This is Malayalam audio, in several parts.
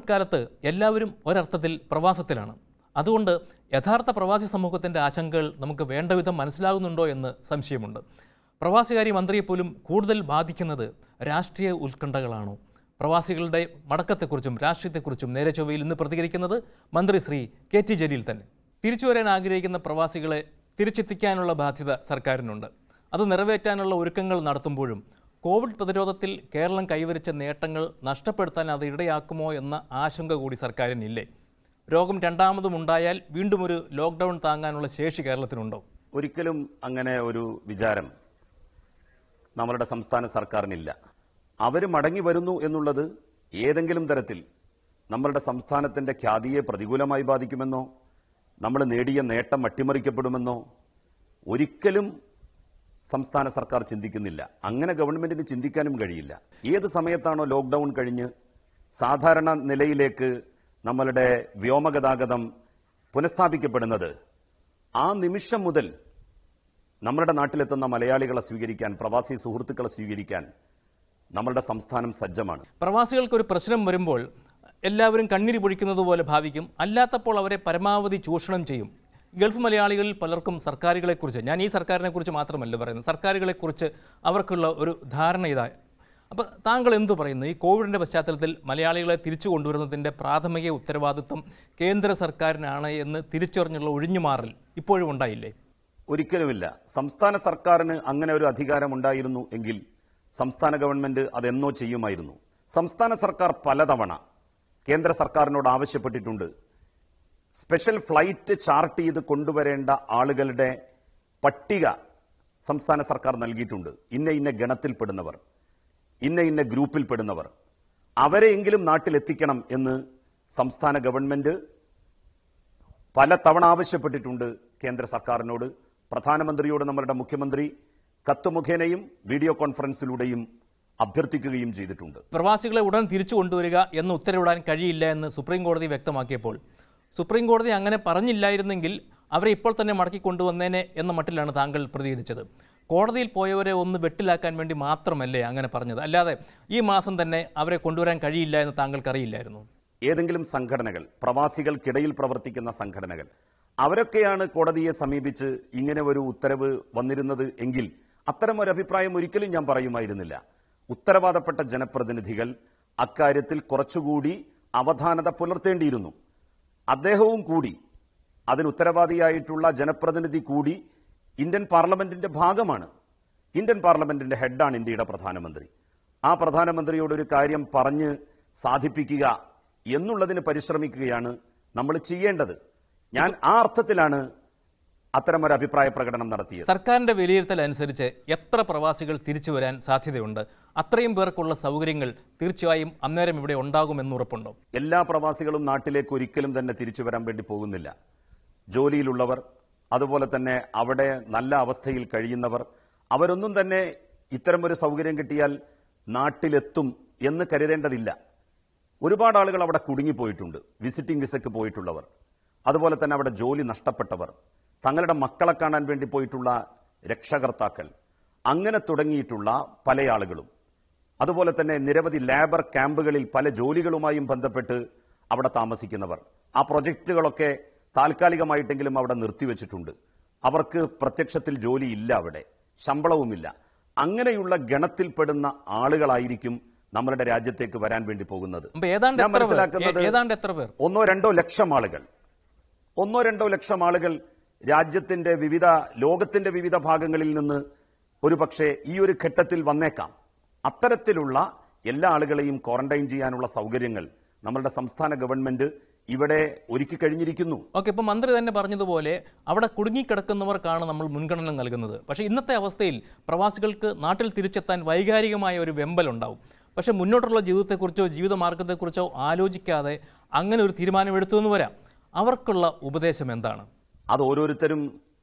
കോവിഡ് കാലത്ത് എല്ലാവരും ഒരർത്ഥത്തിൽ പ്രവാസത്തിലാണ് അതുകൊണ്ട് യഥാർത്ഥ പ്രവാസി സമൂഹത്തിൻ്റെ ആശങ്കകൾ നമുക്ക് വേണ്ട വിധം മനസ്സിലാകുന്നുണ്ടോ എന്ന് സംശയമുണ്ട് പ്രവാസികാര്യ മന്ത്രിയെപ്പോലും കൂടുതൽ ബാധിക്കുന്നത് രാഷ്ട്രീയ ഉത്കണ്ഠകളാണോ പ്രവാസികളുടെ മടക്കത്തെക്കുറിച്ചും രാഷ്ട്രീയത്തെക്കുറിച്ചും നേരെ ചൊവ്വയിൽ ഇന്ന് പ്രതികരിക്കുന്നത് മന്ത്രി ശ്രീ കെ ടി ജലീൽ തന്നെ തിരിച്ചു വരാൻ ആഗ്രഹിക്കുന്ന പ്രവാസികളെ തിരിച്ചെത്തിക്കാനുള്ള ബാധ്യത സർക്കാരിനുണ്ട് അത് നിറവേറ്റാനുള്ള ഒരുക്കങ്ങൾ നടത്തുമ്പോഴും കോവിഡ് പ്രതിരോധത്തിൽ കേരളം കൈവരിച്ച നേട്ടങ്ങൾ നഷ്ടപ്പെടുത്താൻ അത് ഇടയാക്കുമോ എന്ന ആശങ്ക കൂടി സർക്കാരിനില്ലേ രോഗം രണ്ടാമതും ഉണ്ടായാൽ വീണ്ടും ഒരു ലോക്ക്ഡൗൺ താങ്ങാനുള്ള ശേഷി കേരളത്തിനുണ്ടോ ഒരിക്കലും അങ്ങനെ ഒരു വിചാരം നമ്മളുടെ സംസ്ഥാന സർക്കാരിനില്ല അവർ മടങ്ങി വരുന്നു എന്നുള്ളത് ഏതെങ്കിലും തരത്തിൽ നമ്മളുടെ സംസ്ഥാനത്തിന്റെ ഖ്യാതിയെ പ്രതികൂലമായി ബാധിക്കുമെന്നോ നമ്മൾ നേടിയ നേട്ടം അട്ടിമറിക്കപ്പെടുമെന്നോ ഒരിക്കലും സംസ്ഥാന സർക്കാർ ചിന്തിക്കുന്നില്ല അങ്ങനെ ഗവൺമെന്റിന് ചിന്തിക്കാനും കഴിയില്ല ഏത് സമയത്താണോ ലോക്ക്ഡൌൺ കഴിഞ്ഞ് സാധാരണ നിലയിലേക്ക് നമ്മളുടെ വ്യോമഗതാഗതം പുനഃസ്ഥാപിക്കപ്പെടുന്നത് ആ നിമിഷം മുതൽ നമ്മളുടെ നാട്ടിലെത്തുന്ന മലയാളികളെ സ്വീകരിക്കാൻ പ്രവാസി സുഹൃത്തുക്കളെ സ്വീകരിക്കാൻ നമ്മളുടെ സംസ്ഥാനം സജ്ജമാണ് പ്രവാസികൾക്ക് ഒരു പ്രശ്നം വരുമ്പോൾ എല്ലാവരും കണ്ണീര് പൊഴിക്കുന്നത് പോലെ ഭാവിക്കും അല്ലാത്തപ്പോൾ അവരെ പരമാവധി ചൂഷണം ചെയ്യും ഗൾഫ് മലയാളികളിൽ പലർക്കും സർക്കാരുകളെക്കുറിച്ച് ഞാൻ ഈ സർക്കാരിനെക്കുറിച്ച് മാത്രമല്ല പറയുന്നത് സർക്കാരുകളെക്കുറിച്ച് അവർക്കുള്ള ഒരു ധാരണ ഇതാ അപ്പോൾ താങ്കൾ എന്തു പറയുന്നു ഈ കോവിഡിൻ്റെ പശ്ചാത്തലത്തിൽ മലയാളികളെ തിരിച്ചു കൊണ്ടുവരുന്നതിൻ്റെ പ്രാഥമിക ഉത്തരവാദിത്വം കേന്ദ്ര സർക്കാരിനാണ് എന്ന് തിരിച്ചറിഞ്ഞുള്ള ഒഴിഞ്ഞുമാറൽ ഇപ്പോഴും ഉണ്ടായില്ലേ ഒരിക്കലുമില്ല സംസ്ഥാന സർക്കാരിന് അങ്ങനെ ഒരു അധികാരം ഉണ്ടായിരുന്നു എങ്കിൽ സംസ്ഥാന ഗവൺമെന്റ് അതെന്നോ ചെയ്യുമായിരുന്നു സംസ്ഥാന സർക്കാർ പലതവണ കേന്ദ്ര സർക്കാരിനോട് ആവശ്യപ്പെട്ടിട്ടുണ്ട് സ്പെഷ്യൽ ഫ്ലൈറ്റ് ചാർട്ട് ചെയ്ത് കൊണ്ടുവരേണ്ട ആളുകളുടെ പട്ടിക സംസ്ഥാന സർക്കാർ നൽകിയിട്ടുണ്ട് ഇന്ന ഇന്ന ഗണത്തിൽപ്പെടുന്നവർ ഇന്ന ഇന്ന ഗ്രൂപ്പിൽപ്പെടുന്നവർ അവരെയെങ്കിലും നാട്ടിലെത്തിക്കണം എന്ന് സംസ്ഥാന ഗവൺമെന്റ് പല തവണ ആവശ്യപ്പെട്ടിട്ടുണ്ട് കേന്ദ്ര സർക്കാരിനോട് പ്രധാനമന്ത്രിയോട് നമ്മളുടെ മുഖ്യമന്ത്രി കത്ത് മുഖേനയും വീഡിയോ കോൺഫറൻസിലൂടെയും അഭ്യർത്ഥിക്കുകയും ചെയ്തിട്ടുണ്ട് പ്രവാസികളെ ഉടൻ തിരിച്ചു കൊണ്ടുവരിക എന്ന് ഉത്തരവിടാൻ കഴിയില്ല എന്ന് സുപ്രീം കോടതി വ്യക്തമാക്കിയപ്പോൾ സുപ്രീം കോടതി അങ്ങനെ പറഞ്ഞില്ലായിരുന്നെങ്കിൽ അവരെ ഇപ്പോൾ തന്നെ മടക്കി കൊണ്ടുവന്നേനെ എന്ന മട്ടിലാണ് താങ്കൾ പ്രതികരിച്ചത് കോടതിയിൽ പോയവരെ ഒന്ന് വെട്ടിലാക്കാൻ വേണ്ടി മാത്രമല്ലേ അങ്ങനെ പറഞ്ഞത് അല്ലാതെ ഈ മാസം തന്നെ അവരെ കൊണ്ടുവരാൻ കഴിയില്ല എന്ന് താങ്കൾക്കറിയില്ലായിരുന്നു ഏതെങ്കിലും സംഘടനകൾ പ്രവാസികൾക്കിടയിൽ പ്രവർത്തിക്കുന്ന സംഘടനകൾ അവരൊക്കെയാണ് കോടതിയെ സമീപിച്ച് ഇങ്ങനെ ഒരു ഉത്തരവ് വന്നിരുന്നത് എങ്കിൽ അത്തരം ഒരു അഭിപ്രായം ഒരിക്കലും ഞാൻ പറയുമായിരുന്നില്ല ഉത്തരവാദപ്പെട്ട ജനപ്രതിനിധികൾ അക്കാര്യത്തിൽ കുറച്ചുകൂടി അവധാനത പുലർത്തേണ്ടിയിരുന്നു അദ്ദേഹവും കൂടി അതിന് ഉത്തരവാദിയായിട്ടുള്ള ജനപ്രതിനിധി കൂടി ഇന്ത്യൻ പാർലമെന്റിന്റെ ഭാഗമാണ് ഇന്ത്യൻ പാർലമെന്റിന്റെ ഹെഡാണ് ഇന്ത്യയുടെ പ്രധാനമന്ത്രി ആ പ്രധാനമന്ത്രിയോട് ഒരു കാര്യം പറഞ്ഞ് സാധിപ്പിക്കുക എന്നുള്ളതിന് പരിശ്രമിക്കുകയാണ് നമ്മൾ ചെയ്യേണ്ടത് ഞാൻ ആ അർത്ഥത്തിലാണ് അത്തരമൊരു അഭിപ്രായ പ്രകടനം നടത്തിയത് സർക്കാരിൻ്റെ വിലയിരുത്തൽ അനുസരിച്ച് എത്ര പ്രവാസികൾ തിരിച്ചു വരാൻ സാധ്യതയുണ്ട് അത്രയും പേർക്കുള്ള സൗകര്യങ്ങൾ തീർച്ചയായും അന്നേരം ഇവിടെ ഉണ്ടാകുമെന്ന് ഉറപ്പുണ്ടോ എല്ലാ പ്രവാസികളും നാട്ടിലേക്ക് ഒരിക്കലും തന്നെ തിരിച്ചു വരാൻ വേണ്ടി പോകുന്നില്ല ജോലിയിലുള്ളവർ അതുപോലെ തന്നെ അവിടെ നല്ല അവസ്ഥയിൽ കഴിയുന്നവർ അവരൊന്നും തന്നെ ഇത്തരമൊരു സൗകര്യം കിട്ടിയാൽ നാട്ടിലെത്തും എന്ന് കരുതേണ്ടതില്ല ഒരുപാട് ആളുകൾ അവിടെ കുടുങ്ങിപ്പോയിട്ടുണ്ട് വിസിറ്റിംഗ് വിസയ്ക്ക് പോയിട്ടുള്ളവർ അതുപോലെ തന്നെ അവിടെ ജോലി നഷ്ടപ്പെട്ടവർ തങ്ങളുടെ മക്കളെ കാണാൻ വേണ്ടി പോയിട്ടുള്ള രക്ഷകർത്താക്കൾ അങ്ങനെ തുടങ്ങിയിട്ടുള്ള പല ആളുകളും അതുപോലെ തന്നെ നിരവധി ലേബർ ക്യാമ്പുകളിൽ പല ജോലികളുമായും ബന്ധപ്പെട്ട് അവിടെ താമസിക്കുന്നവർ ആ പ്രൊജക്റ്റുകളൊക്കെ താൽക്കാലികമായിട്ടെങ്കിലും അവിടെ നിർത്തിവെച്ചിട്ടുണ്ട് അവർക്ക് പ്രത്യക്ഷത്തിൽ ജോലിയില്ല അവിടെ ശമ്പളവുമില്ല അങ്ങനെയുള്ള ഗണത്തിൽപ്പെടുന്ന ആളുകളായിരിക്കും നമ്മളുടെ രാജ്യത്തേക്ക് വരാൻ വേണ്ടി പോകുന്നത് അപ്പൊ ഏതാണ്ട് ഞാൻ എത്ര പേർ? മനസ്സിലാക്കുന്നത് ഏ- ഏതാണ്ട് എത്ര പേർ ഒന്നോ രണ്ടോ ലക്ഷം ആളുകൾ ഒന്നോ രണ്ടോ ലക്ഷം ആളുകൾ രാജ്യത്തിന്റെ വിവിധ ലോകത്തിന്റെ വിവിധ ഭാഗങ്ങളിൽ നിന്ന് ഒരുപക്ഷെ ഈ ഒരു ഘട്ടത്തിൽ വന്നേക്കാം അത്തരത്തിലുള്ള എല്ലാ ആളുകളെയും ക്വാറന്റൈൻ ചെയ്യാനുള്ള സൗകര്യങ്ങൾ നമ്മളുടെ സംസ്ഥാന ഗവൺമെന്റ് ഇവിടെ ഒരുക്കി കഴിഞ്ഞിരിക്കുന്നു ഓക്കെ ഇപ്പം മന്ത്രി തന്നെ പറഞ്ഞതുപോലെ അവിടെ കുടുങ്ങിക്കിടക്കുന്നവർക്കാണ് നമ്മൾ മുൻഗണന നൽകുന്നത് പക്ഷേ ഇന്നത്തെ അവസ്ഥയിൽ പ്രവാസികൾക്ക് നാട്ടിൽ തിരിച്ചെത്താൻ വൈകാരികമായ ഒരു വെമ്പലുണ്ടാവും പക്ഷേ മുന്നോട്ടുള്ള ജീവിതത്തെക്കുറിച്ചോ ജീവിതമാർഗത്തെക്കുറിച്ചോ ആലോചിക്കാതെ അങ്ങനെ ഒരു തീരുമാനമെടുത്തു എന്ന് വരാം അവർക്കുള്ള ഉപദേശം എന്താണ് അത് ഓരോരുത്തരും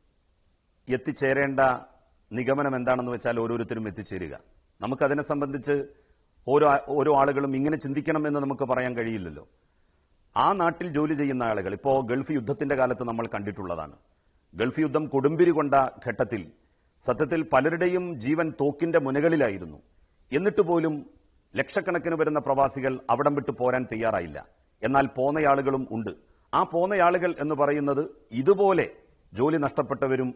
എത്തിച്ചേരേണ്ട നിഗമനം എന്താണെന്ന് വെച്ചാൽ ഓരോരുത്തരും എത്തിച്ചേരുക നമുക്കതിനെ സംബന്ധിച്ച് ഓരോ ഓരോ ആളുകളും ഇങ്ങനെ ചിന്തിക്കണമെന്ന് നമുക്ക് പറയാൻ കഴിയില്ലല്ലോ ആ നാട്ടിൽ ജോലി ചെയ്യുന്ന ആളുകൾ ഇപ്പോ ഗൾഫ് യുദ്ധത്തിന്റെ കാലത്ത് നമ്മൾ കണ്ടിട്ടുള്ളതാണ് ഗൾഫ് യുദ്ധം കൊടുമ്പിരി കൊണ്ട ഘട്ടത്തിൽ സത്യത്തിൽ പലരുടെയും ജീവൻ തോക്കിന്റെ മുനകളിലായിരുന്നു എന്നിട്ട് പോലും ലക്ഷക്കണക്കിന് വരുന്ന പ്രവാസികൾ അവിടം വിട്ട് പോരാൻ തയ്യാറായില്ല എന്നാൽ പോന്നയാളുകളും ഉണ്ട് ആ പോന്നയാളുകൾ എന്ന് പറയുന്നത് ഇതുപോലെ ജോലി നഷ്ടപ്പെട്ടവരും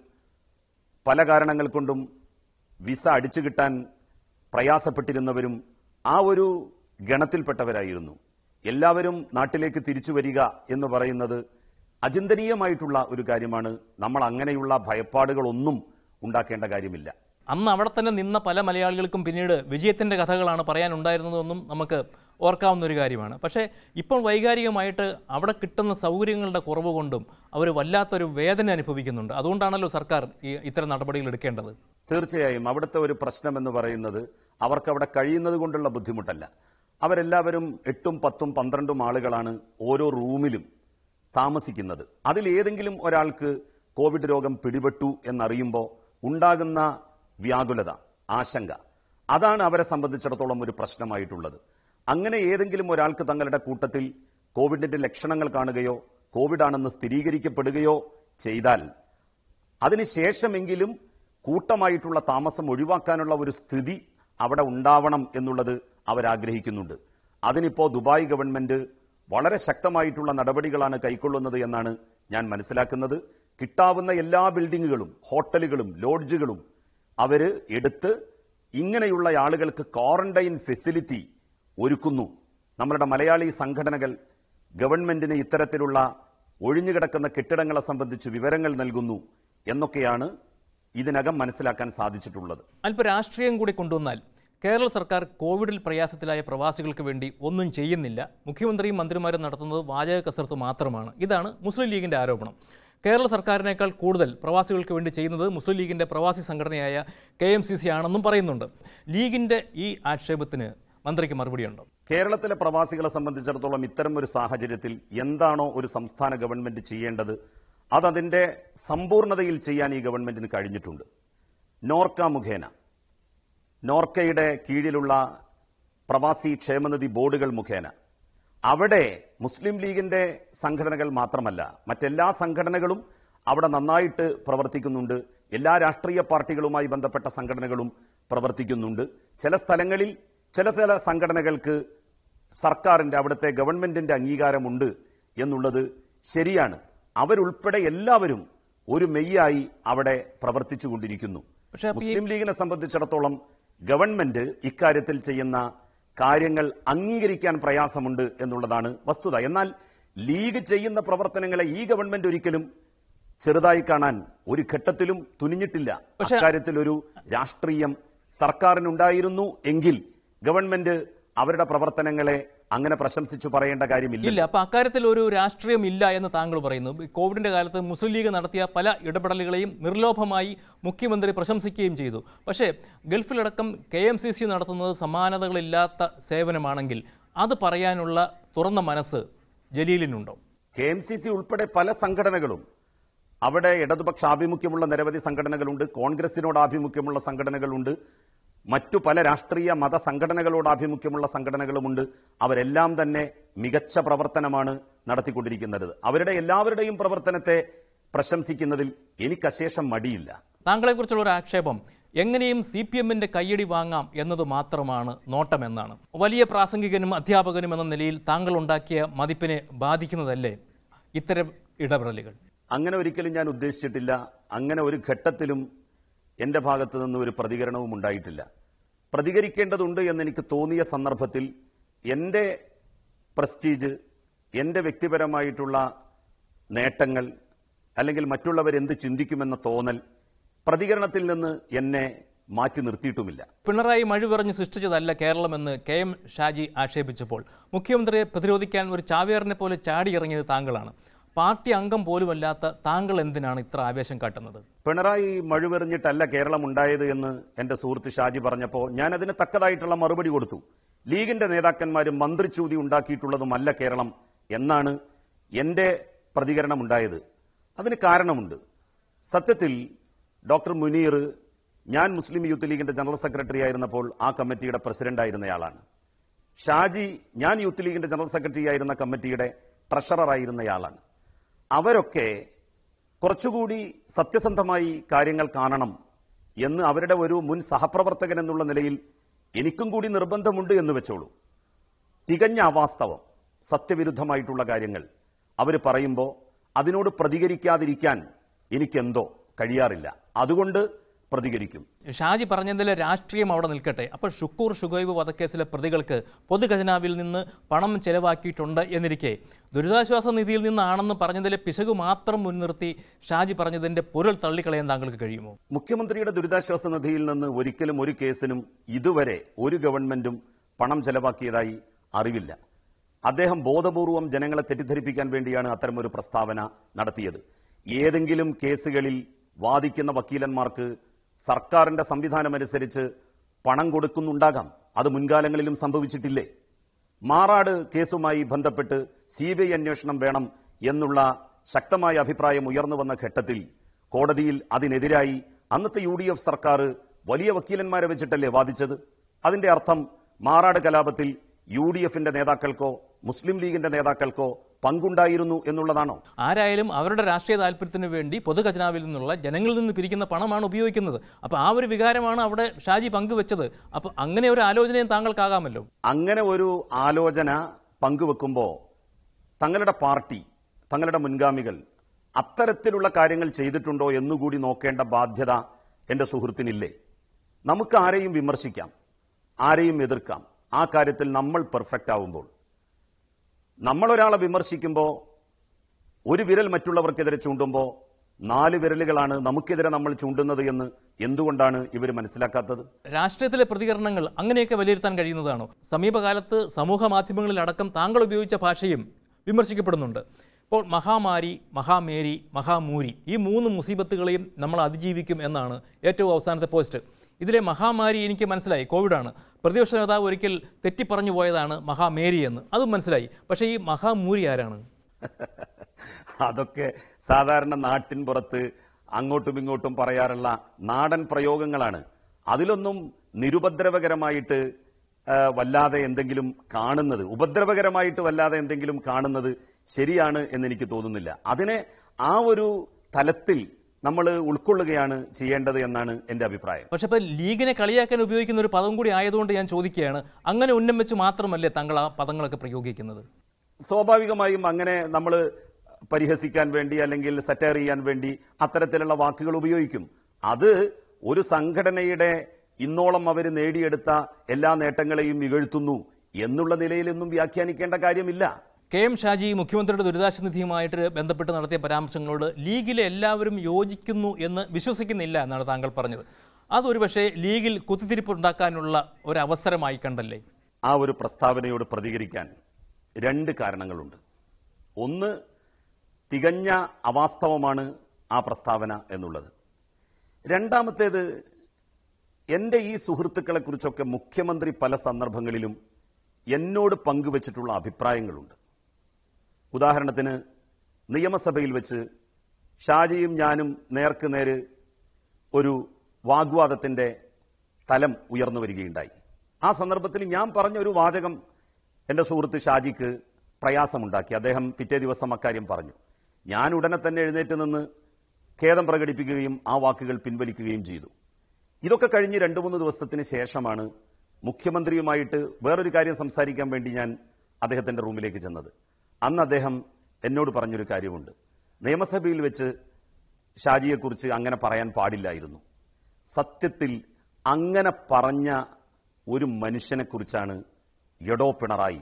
പല കാരണങ്ങൾ കൊണ്ടും വിസ അടിച്ചു കിട്ടാൻ പ്രയാസപ്പെട്ടിരുന്നവരും ആ ഒരു ഗണത്തിൽപ്പെട്ടവരായിരുന്നു എല്ലാവരും നാട്ടിലേക്ക് തിരിച്ചു വരിക എന്ന് പറയുന്നത് അചിന്തനീയമായിട്ടുള്ള ഒരു കാര്യമാണ് നമ്മൾ അങ്ങനെയുള്ള ഭയപ്പാടുകളൊന്നും ഉണ്ടാക്കേണ്ട കാര്യമില്ല അന്ന് അവിടെ തന്നെ നിന്ന പല മലയാളികൾക്കും പിന്നീട് വിജയത്തിൻ്റെ കഥകളാണ് പറയാനുണ്ടായിരുന്നതെന്നും നമുക്ക് ഓർക്കാവുന്ന ഒരു കാര്യമാണ് പക്ഷേ ഇപ്പോൾ വൈകാരികമായിട്ട് അവിടെ കിട്ടുന്ന സൗകര്യങ്ങളുടെ കുറവ് കൊണ്ടും അവർ വല്ലാത്തൊരു വേദന അനുഭവിക്കുന്നുണ്ട് അതുകൊണ്ടാണല്ലോ സർക്കാർ ഈ ഇത്തരം നടപടികൾ എടുക്കേണ്ടത് തീർച്ചയായും അവിടുത്തെ ഒരു പ്രശ്നം എന്ന് പറയുന്നത് അവർക്ക് അവിടെ കഴിയുന്നത് കൊണ്ടുള്ള ബുദ്ധിമുട്ടല്ല അവരെല്ലാവരും എട്ടും പത്തും പന്ത്രണ്ടും ആളുകളാണ് ഓരോ റൂമിലും താമസിക്കുന്നത് അതിൽ ഏതെങ്കിലും ഒരാൾക്ക് കോവിഡ് രോഗം പിടിപെട്ടു എന്നറിയുമ്പോൾ ഉണ്ടാകുന്ന വ്യാകുലത ആശങ്ക അതാണ് അവരെ സംബന്ധിച്ചിടത്തോളം ഒരു പ്രശ്നമായിട്ടുള്ളത് അങ്ങനെ ഏതെങ്കിലും ഒരാൾക്ക് തങ്ങളുടെ കൂട്ടത്തിൽ കോവിഡിന്റെ ലക്ഷണങ്ങൾ കാണുകയോ കോവിഡ് ആണെന്ന് സ്ഥിരീകരിക്കപ്പെടുകയോ ചെയ്താൽ അതിനുശേഷമെങ്കിലും കൂട്ടമായിട്ടുള്ള താമസം ഒഴിവാക്കാനുള്ള ഒരു സ്ഥിതി അവിടെ ഉണ്ടാവണം എന്നുള്ളത് അവരാഗ്രഹിക്കുന്നുണ്ട് അതിനിപ്പോ ദുബായ് ഗവൺമെന്റ് വളരെ ശക്തമായിട്ടുള്ള നടപടികളാണ് കൈക്കൊള്ളുന്നത് എന്നാണ് ഞാൻ മനസ്സിലാക്കുന്നത് കിട്ടാവുന്ന എല്ലാ ബിൽഡിങ്ങുകളും ഹോട്ടലുകളും ലോഡ്ജുകളും അവര് എടുത്ത് ഇങ്ങനെയുള്ള ആളുകൾക്ക് ക്വാറന്റൈൻ ഫെസിലിറ്റി ഒരുക്കുന്നു നമ്മളുടെ മലയാളി സംഘടനകൾ ഗവൺമെന്റിന് ഇത്തരത്തിലുള്ള ഒഴിഞ്ഞുകിടക്കുന്ന കെട്ടിടങ്ങളെ സംബന്ധിച്ച് വിവരങ്ങൾ നൽകുന്നു എന്നൊക്കെയാണ് ഇതിനകം മനസ്സിലാക്കാൻ സാധിച്ചിട്ടുള്ളത് അല്പ രാഷ്ട്രീയം കൂടി കൊണ്ടുവന്നാൽ കേരള സർക്കാർ കോവിഡിൽ പ്രയാസത്തിലായ പ്രവാസികൾക്ക് വേണ്ടി ഒന്നും ചെയ്യുന്നില്ല മുഖ്യമന്ത്രിയും മന്ത്രിമാരും നടത്തുന്നത് വാചക കസർത്ത് മാത്രമാണ് ഇതാണ് മുസ്ലിം ലീഗിൻ്റെ ആരോപണം കേരള സർക്കാരിനേക്കാൾ കൂടുതൽ പ്രവാസികൾക്ക് വേണ്ടി ചെയ്യുന്നത് മുസ്ലിം ലീഗിൻ്റെ പ്രവാസി സംഘടനയായ കെ എം സി സി ആണെന്നും പറയുന്നുണ്ട് ലീഗിൻ്റെ ഈ ആക്ഷേപത്തിന് മന്ത്രിക്ക് മറുപടിയുണ്ടോ കേരളത്തിലെ പ്രവാസികളെ സംബന്ധിച്ചിടത്തോളം ഇത്തരം ഒരു സാഹചര്യത്തിൽ എന്താണോ ഒരു സംസ്ഥാന ഗവൺമെന്റ് ചെയ്യേണ്ടത് അതതിന്റെ സമ്പൂർണതയിൽ ചെയ്യാൻ ഈ ഗവൺമെന്റിന് കഴിഞ്ഞിട്ടുണ്ട് നോർക്ക മുഖേന നോർക്കയുടെ കീഴിലുള്ള പ്രവാസി ക്ഷേമനിധി ബോർഡുകൾ മുഖേന അവിടെ മുസ്ലിം ലീഗിന്റെ സംഘടനകൾ മാത്രമല്ല മറ്റെല്ലാ സംഘടനകളും അവിടെ നന്നായിട്ട് പ്രവർത്തിക്കുന്നുണ്ട് എല്ലാ രാഷ്ട്രീയ പാർട്ടികളുമായി ബന്ധപ്പെട്ട സംഘടനകളും പ്രവർത്തിക്കുന്നുണ്ട് ചില സ്ഥലങ്ങളിൽ ചില ചില സംഘടനകൾക്ക് സർക്കാരിന്റെ അവിടുത്തെ ഗവൺമെന്റിന്റെ അംഗീകാരമുണ്ട് എന്നുള്ളത് ശരിയാണ് അവരുൾപ്പെടെ എല്ലാവരും ഒരു മെയ്യായി അവിടെ പ്രവർത്തിച്ചുകൊണ്ടിരിക്കുന്നു പക്ഷേ അപ്പൊ ഈ- മുസ്ലിം ലീഗിനെ സംബന്ധിച്ചിടത്തോളം ഗവൺമെന്റ് ഇക്കാര്യത്തിൽ ചെയ്യുന്ന കാര്യങ്ങൾ അംഗീകരിക്കാൻ പ്രയാസമുണ്ട് എന്നുള്ളതാണ് വസ്തുത എന്നാൽ ലീഗ് ചെയ്യുന്ന പ്രവർത്തനങ്ങളെ ഈ ഗവൺമെന്റ് ഒരിക്കലും ചെറുതായി കാണാൻ ഒരു ഘട്ടത്തിലും തുനിഞ്ഞിട്ടില്ല പക്ഷേ- അക്കാര്യത്തിൽ ഒരു രാഷ്ട്രീയം സർക്കാരിനുണ്ടായിരുന്നു എങ്കിൽ ഗവൺമെന്റ് അവരുടെ പ്രവർത്തനങ്ങളെ അങ്ങനെ പ്രശംസിച്ചു പറയേണ്ട കാര്യമില്ല ഇല്ല അപ്പോൾ അക്കാര്യത്തിൽ ഒരു രാഷ്ട്രീയം ഇല്ല എന്ന് താങ്കൾ പറയുന്നു ഈ കോവിഡിന്റെ കാലത്ത് മുസ്ലിം ലീഗ് നടത്തിയ പല ഇടപെടലുകളെയും നിർലോഭമായി മുഖ്യമന്ത്രി പ്രശംസിക്കുകയും ചെയ്തു പക്ഷേ ഗൾഫിലടക്കം കെ എം സി സി നടത്തുന്നത് സമാനതകളില്ലാത്ത സേവനമാണെങ്കിൽ അത് പറയാനുള്ള തുറന്ന മനസ്സ് ജലീലിനുണ്ടോ കെ എം സി സി ഉൾപ്പെടെ പല സംഘടനകളും അവിടെ ഇടതുപക്ഷ ആഭിമുഖ്യമുള്ള നിരവധി സംഘടനകളുണ്ട് കോൺഗ്രസിനോട് ആഭിമുഖ്യമുള്ള സംഘടനകളുണ്ട് മറ്റു പല രാഷ്ട്രീയ മത സംഘടനകളോട് ആഭിമുഖ്യമുള്ള സംഘടനകളുമുണ്ട് അവരെല്ലാം തന്നെ മികച്ച പ്രവർത്തനമാണ് നടത്തിക്കൊണ്ടിരിക്കുന്നത് അവരുടെ എല്ലാവരുടെയും പ്രവർത്തനത്തെ പ്രശംസിക്കുന്നതിൽ എനിക്ക് അശേഷം മടിയില്ല താങ്കളെക്കുറിച്ചുള്ള ഒരു ആക്ഷേപം എങ്ങനെയും സി പി എമ്മിൻ്റെ കയ്യടി വാങ്ങാം എന്നത് മാത്രമാണ് നോട്ടമെന്നാണ് വലിയ പ്രാസംഗികനും അധ്യാപകനും എന്ന നിലയിൽ താങ്കൾ ഉണ്ടാക്കിയ മതിപ്പിനെ ബാധിക്കുന്നതല്ലേ ഇത്തരം ഇടപെടലുകൾ അങ്ങനെ ഒരിക്കലും ഞാൻ ഉദ്ദേശിച്ചിട്ടില്ല അങ്ങനെ ഒരു ഘട്ടത്തിലും എന്റെ ഭാഗത്തു നിന്ന് ഒരു പ്രതികരണവും ഉണ്ടായിട്ടില്ല പ്രതികരിക്കേണ്ടതുണ്ട് എന്ന് എനിക്ക് തോന്നിയ സന്ദർഭത്തിൽ എന്റെ പ്രസ്റ്റീജ് എന്റെ വ്യക്തിപരമായിട്ടുള്ള നേട്ടങ്ങൾ അല്ലെങ്കിൽ മറ്റുള്ളവർ എന്ത് ചിന്തിക്കുമെന്ന തോന്നൽ പ്രതികരണത്തിൽ നിന്ന് എന്നെ മാറ്റി നിർത്തിയിട്ടുമില്ല പിണറായി മഴുവിറഞ്ഞ് സൃഷ്ടിച്ചതല്ല കേരളമെന്ന് കെ എം ഷാജി ആക്ഷേപിച്ചപ്പോൾ മുഖ്യമന്ത്രിയെ പ്രതിരോധിക്കാൻ ഒരു ചാവേറിനെ പോലെ ചാടിയിറങ്ങിയത് താങ്കളാണ് പാർട്ടി അംഗം പോലുമല്ലാത്ത താങ്കൾ എന്തിനാണ് ഇത്ര ആവേശം കാട്ടുന്നത് പിണറായി മഴുവെറിഞ്ഞിട്ടല്ല കേരളം ഉണ്ടായത് എന്ന് എന്റെ സുഹൃത്ത് ഷാജി പറഞ്ഞപ്പോൾ ഞാൻ അതിന് തക്കതായിട്ടുള്ള മറുപടി കൊടുത്തു ലീഗിന്റെ നേതാക്കന്മാരും മന്ത്രിച്ചൂതി ഉണ്ടാക്കിയിട്ടുള്ളതുമല്ല കേരളം എന്നാണ് എന്റെ പ്രതികരണം ഉണ്ടായത് അതിന് കാരണമുണ്ട് സത്യത്തിൽ ഡോക്ടർ മുനീർ ഞാൻ മുസ്ലിം യൂത്ത് ലീഗിന്റെ ജനറൽ സെക്രട്ടറി ആയിരുന്നപ്പോൾ ആ കമ്മിറ്റിയുടെ പ്രസിഡന്റ് ആയിരുന്നയാളാണ് ഷാജി ഞാൻ യൂത്ത് ലീഗിന്റെ ജനറൽ സെക്രട്ടറി ആയിരുന്ന കമ്മിറ്റിയുടെ ട്രഷറർ ആയിരുന്നയാളാണ് അവരൊക്കെ കുറച്ചുകൂടി സത്യസന്ധമായി കാര്യങ്ങൾ കാണണം എന്ന് അവരുടെ ഒരു മുൻ സഹപ്രവർത്തകൻ എന്നുള്ള നിലയിൽ എനിക്കും കൂടി നിർബന്ധമുണ്ട് എന്ന് വെച്ചോളൂ തികഞ്ഞ അവാസ്തവം സത്യവിരുദ്ധമായിട്ടുള്ള കാര്യങ്ങൾ അവർ പറയുമ്പോൾ അതിനോട് പ്രതികരിക്കാതിരിക്കാൻ എനിക്കെന്തോ കഴിയാറില്ല അതുകൊണ്ട് പ്രതികരിക്കും ഷാജി പറഞ്ഞതിലെ രാഷ്ട്രീയം അവിടെ നിൽക്കട്ടെ അപ്പോൾ ഷുക്കൂർ ഷുഗൈബ് വധക്കേസിലെ പ്രതികൾക്ക് പൊതുഖജനാവിൽ നിന്ന് പണം ചെലവാക്കിയിട്ടുണ്ട് എന്നിരിക്കെ ദുരിതാശ്വാസ നിധിയിൽ നിന്നാണെന്ന് പറഞ്ഞതിലെ പിശക് മാത്രം മുൻനിർത്തി ഷാജി പറഞ്ഞതിന്റെ പൊരുൾ തള്ളിക്കളയാൻ താങ്കൾക്ക് കഴിയുമോ മുഖ്യമന്ത്രിയുടെ ദുരിതാശ്വാസ നിധിയിൽ നിന്ന് ഒരിക്കലും ഒരു കേസിനും ഇതുവരെ ഒരു ഗവൺമെന്റും പണം ചെലവാക്കിയതായി അറിവില്ല അദ്ദേഹം ബോധപൂർവം ജനങ്ങളെ തെറ്റിദ്ധരിപ്പിക്കാൻ വേണ്ടിയാണ് അത്തരമൊരു പ്രസ്താവന നടത്തിയത് ഏതെങ്കിലും കേസുകളിൽ വാദിക്കുന്ന വക്കീലന്മാർക്ക് സർക്കാരിന്റെ സംവിധാനമനുസരിച്ച് പണം കൊടുക്കുന്നുണ്ടാകാം അത് മുൻകാലങ്ങളിലും സംഭവിച്ചിട്ടില്ലേ മാറാട് കേസുമായി ബന്ധപ്പെട്ട് സി ബി ഐ അന്വേഷണം വേണം എന്നുള്ള ശക്തമായ അഭിപ്രായം ഉയർന്നു വന്ന ഘട്ടത്തിൽ കോടതിയിൽ അതിനെതിരായി അന്നത്തെ യു ഡി എഫ് സർക്കാർ വലിയ വക്കീലന്മാരെ വെച്ചിട്ടല്ലേ വാദിച്ചത് അതിന്റെ അർത്ഥം മാറാട് കലാപത്തിൽ യു ഡി എഫിന്റെ നേതാക്കൾക്കോ മുസ്ലിം ലീഗിന്റെ നേതാക്കൾക്കോ പങ്കുണ്ടായിരുന്നു എന്നുള്ളതാണോ ആരായാലും അവരുടെ രാഷ്ട്രീയ താല്പര്യത്തിന് വേണ്ടി പൊതുഖജനാവിൽ നിന്നുള്ള ജനങ്ങളിൽ നിന്ന് പിരിക്കുന്ന പണമാണ് ഉപയോഗിക്കുന്നത് അപ്പോൾ ആ ഒരു വികാരമാണ് അവിടെ ഷാജി പങ്കുവെച്ചത് അപ്പോൾ അങ്ങനെ ഒരു ആലോചനയും താങ്കൾക്കാകാമല്ലോ അങ്ങനെ ഒരു ആലോചന പങ്കുവെക്കുമ്പോൾ തങ്ങളുടെ പാർട്ടി തങ്ങളുടെ മുൻഗാമികൾ അത്തരത്തിലുള്ള കാര്യങ്ങൾ ചെയ്തിട്ടുണ്ടോ എന്നുകൂടി നോക്കേണ്ട ബാധ്യത എന്റെ സുഹൃത്തിനില്ലേ നമുക്ക് ആരെയും വിമർശിക്കാം ആരെയും എതിർക്കാം ആ കാര്യത്തിൽ നമ്മൾ പെർഫെക്റ്റ് ആവുമ്പോൾ നമ്മൾ ഒരാളെ വിമർശിക്കുമ്പോൾ ഒരു വിരൽ മറ്റുള്ളവർക്കെതിരെ ചൂണ്ടുമ്പോൾ നാല് വിരലുകളാണ് നമുക്കെതിരെ നമ്മൾ ചൂണ്ടുന്നത് എന്ന് എന്തുകൊണ്ടാണ് ഇവർ മനസ്സിലാക്കാത്തത് രാഷ്ട്രീയത്തിലെ പ്രതികരണങ്ങൾ അങ്ങനെയൊക്കെ വിലയിരുത്താൻ കഴിയുന്നതാണോ സമീപകാലത്ത് സമൂഹ മാധ്യമങ്ങളിലടക്കം താങ്കൾ ഉപയോഗിച്ച ഭാഷയും വിമർശിക്കപ്പെടുന്നുണ്ട് ഇപ്പോൾ മഹാമാരി മഹാമേരി മഹാമൂരി ഈ മൂന്ന് മുസീബത്തുകളെയും നമ്മൾ അതിജീവിക്കും എന്നാണ് ഏറ്റവും അവസാനത്തെ പോസ്റ്റ് ഇതിലെ മഹാമാരി എനിക്ക് മനസ്സിലായി കോവിഡാണ് പ്രതിപക്ഷ നേതാവ് ഒരിക്കൽ തെറ്റിപ്പറഞ്ഞു പോയതാണ് മഹാമേരി എന്ന് അതും മനസ്സിലായി പക്ഷേ ഈ മഹാമൂരി ആരാണ് അതൊക്കെ സാധാരണ നാട്ടിൻ പുറത്ത് അങ്ങോട്ടും ഇങ്ങോട്ടും പറയാറുള്ള നാടൻ പ്രയോഗങ്ങളാണ് അതിലൊന്നും നിരുപദ്രവകരമായിട്ട് ആ, വല്ലാതെ എന്തെങ്കിലും കാണുന്നത് ഉപദ്രവകരമായിട്ട് വല്ലാതെ എന്തെങ്കിലും കാണുന്നത് ശരിയാണ് എന്ന് എനിക്ക് തോന്നുന്നില്ല അതിനെ ആ ഒരു തലത്തിൽ നമ്മൾ ഉൾക്കൊള്ളുകയാണ് ചെയ്യേണ്ടത് എന്നാണ് എന്റെ അഭിപ്രായം പക്ഷെ ഇപ്പോൾ ലീഗിനെ കളിയാക്കാൻ ഉപയോഗിക്കുന്ന ഒരു പദം കൂടി ആയതുകൊണ്ട് ഞാൻ ചോദിക്കുകയാണ് അങ്ങനെ ഉന്നം വെച്ച് മാത്രമല്ലേ താങ്കൾ ആ പദങ്ങളൊക്കെ പ്രയോഗിക്കുന്നത് സ്വാഭാവികമായും അങ്ങനെ നമ്മൾ പരിഹസിക്കാൻ വേണ്ടി അല്ലെങ്കിൽ സെറ്റയർ ചെയ്യാൻ വേണ്ടി അത്തരത്തിലുള്ള വാക്കുകൾ ഉപയോഗിക്കും അത് ഒരു സംഘടനയുടെ ഇന്നോളം അവർ നേടിയെടുത്ത എല്ലാ നേട്ടങ്ങളെയും ഇകഴ്ത്തുന്നു എന്നുള്ള നിലയിലൊന്നും വ്യാഖ്യാനിക്കേണ്ട കാര്യമില്ല കെ എം ഷാജി മുഖ്യമന്ത്രിയുടെ ദുരിതാശ്വാസ നിധിയുമായിട്ട് ബന്ധപ്പെട്ട് നടത്തിയ പരാമർശങ്ങളോട് ലീഗിലെ എല്ലാവരും യോജിക്കുന്നു എന്ന് വിശ്വസിക്കുന്നില്ല എന്നാണ് താങ്കൾ പറഞ്ഞത് അതൊരു പക്ഷേ ലീഗിൽ കുത്തിത്തിരിപ്പുണ്ടാക്കാനുള്ള ഒരു അവസരമായി കണ്ടല്ലേ ആ ഒരു പ്രസ്താവനയോട് പ്രതികരിക്കാൻ രണ്ട് കാരണങ്ങളുണ്ട് ഒന്ന് തികഞ്ഞ അവാസ്തവമാണ് ആ പ്രസ്താവന എന്നുള്ളത് രണ്ടാമത്തേത് എന്റെ ഈ സുഹൃത്തുക്കളെ കുറിച്ചൊക്കെ മുഖ്യമന്ത്രി പല സന്ദർഭങ്ങളിലും എന്നോട് പങ്കുവച്ചിട്ടുള്ള അഭിപ്രായങ്ങളുണ്ട് ഉദാഹരണത്തിന് നിയമസഭയിൽ വെച്ച് ഷാജിയും ഞാനും നേർക്ക് നേര് ഒരു വാഗ്വാദത്തിന്റെ തലം ഉയർന്നു വരികയുണ്ടായി ആ സന്ദർഭത്തിൽ ഞാൻ പറഞ്ഞ ഒരു വാചകം എന്റെ സുഹൃത്ത് ഷാജിക്ക് പ്രയാസമുണ്ടാക്കി അദ്ദേഹം പിറ്റേ ദിവസം അക്കാര്യം പറഞ്ഞു ഞാൻ ഉടനെ തന്നെ എഴുന്നേറ്റ് നിന്ന് ഖേദം പ്രകടിപ്പിക്കുകയും ആ വാക്കുകൾ പിൻവലിക്കുകയും ചെയ്തു ഇതൊക്കെ കഴിഞ്ഞ് രണ്ടു മൂന്ന് ദിവസത്തിന് ശേഷമാണ് മുഖ്യമന്ത്രിയുമായിട്ട് വേറൊരു കാര്യം സംസാരിക്കാൻ വേണ്ടി ഞാൻ അദ്ദേഹത്തിന്റെ റൂമിലേക്ക് ചെന്നത് അന്ന് അദ്ദേഹം എന്നോട് പറഞ്ഞൊരു കാര്യമുണ്ട് നിയമസഭയിൽ വെച്ച് ഷാജിയെക്കുറിച്ച് അങ്ങനെ പറയാൻ പാടില്ലായിരുന്നു സത്യത്തിൽ അങ്ങനെ പറഞ്ഞ ഒരു മനുഷ്യനെ കുറിച്ചാണ് എടോ പിണറായി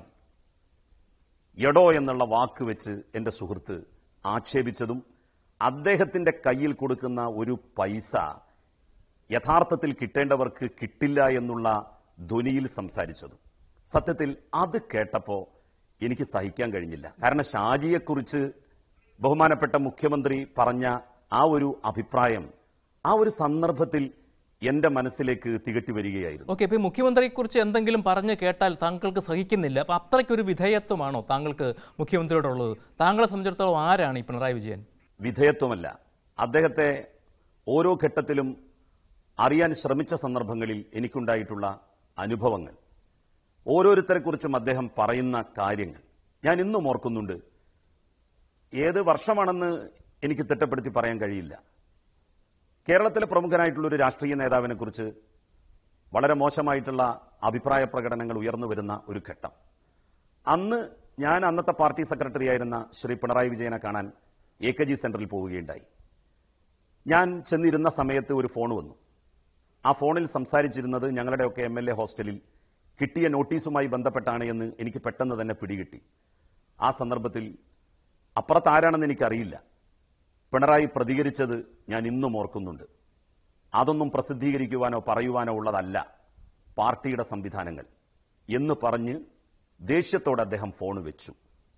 എടോ എന്നുള്ള വാക്ക് വെച്ച് എന്റെ സുഹൃത്ത് ആക്ഷേപിച്ചതും അദ്ദേഹത്തിന്റെ കയ്യിൽ കൊടുക്കുന്ന ഒരു പൈസ യഥാർത്ഥത്തിൽ കിട്ടേണ്ടവർക്ക് കിട്ടില്ല എന്നുള്ള ധ്വനിയിൽ സംസാരിച്ചതും സത്യത്തിൽ അത് കേട്ടപ്പോ എനിക്ക് സഹിക്കാൻ കഴിഞ്ഞില്ല കാരണം ഷാജിയെക്കുറിച്ച് ബഹുമാനപ്പെട്ട മുഖ്യമന്ത്രി പറഞ്ഞ ആ ഒരു അഭിപ്രായം ആ ഒരു സന്ദർഭത്തിൽ എന്റെ മനസ്സിലേക്ക് തികട്ടി വരികയായിരുന്നു ഓക്കെ ഇപ്പോൾ മുഖ്യമന്ത്രിയെക്കുറിച്ച് എന്തെങ്കിലും പറഞ്ഞ് കേട്ടാൽ താങ്കൾക്ക് സഹിക്കുന്നില്ല അപ്പോൾ അത്രയ്ക്കൊരു വിധേയത്വമാണോ താങ്കൾക്ക് മുഖ്യമന്ത്രിയോടുള്ളത് താങ്കളെ സംബന്ധിച്ചിടത്തോളം ആരാണ് ഈ പിണറായി വിജയൻ വിധേയത്വമല്ല അദ്ദേഹത്തെ ഓരോ ഘട്ടത്തിലും അറിയാൻ ശ്രമിച്ച സന്ദർഭങ്ങളിൽ എനിക്കുണ്ടായിട്ടുള്ള അനുഭവങ്ങൾ ഓരോരുത്തരെക്കുറിച്ചും അദ്ദേഹം പറയുന്ന കാര്യങ്ങൾ ഞാൻ ഇന്നും ഓർക്കുന്നുണ്ട് ഏത് വർഷമാണെന്ന് എനിക്ക് തിട്ടപ്പെടുത്തി പറയാൻ കഴിയില്ല കേരളത്തിലെ പ്രമുഖനായിട്ടുള്ള ഒരു രാഷ്ട്രീയ നേതാവിനെ കുറിച്ച് വളരെ മോശമായിട്ടുള്ള അഭിപ്രായ പ്രകടനങ്ങൾ ഉയർന്നു വരുന്ന ഒരു ഘട്ടം അന്ന് ഞാൻ അന്നത്തെ പാർട്ടി സെക്രട്ടറി ആയിരുന്ന ശ്രീ പിണറായി വിജയനെ കാണാൻ എ കെ ജി സെന്ററിൽ പോവുകയുണ്ടായി ഞാൻ ചെന്നിരുന്ന സമയത്ത് ഒരു ഫോൺ വന്നു ആ ഫോണിൽ സംസാരിച്ചിരുന്നത് ഞങ്ങളുടെയൊക്കെ എം എൽ എ ഹോസ്റ്റലിൽ കിട്ടിയ നോട്ടീസുമായി ബന്ധപ്പെട്ടാണ് എന്ന് എനിക്ക് പെട്ടെന്ന് തന്നെ പിടികിട്ടി ആ സന്ദർഭത്തിൽ അപ്പുറത്ത് ആരാണെന്ന് എനിക്കറിയില്ല പിണറായി പ്രതികരിച്ചത് ഞാൻ ഇന്നും ഓർക്കുന്നുണ്ട് അതൊന്നും പ്രസിദ്ധീകരിക്കുവാനോ പറയുവാനോ ഉള്ളതല്ല പാർട്ടിയുടെ സംവിധാനങ്ങൾ എന്ന് പറഞ്ഞ് ദേഷ്യത്തോടെ അദ്ദേഹം ഫോൺ വെച്ചു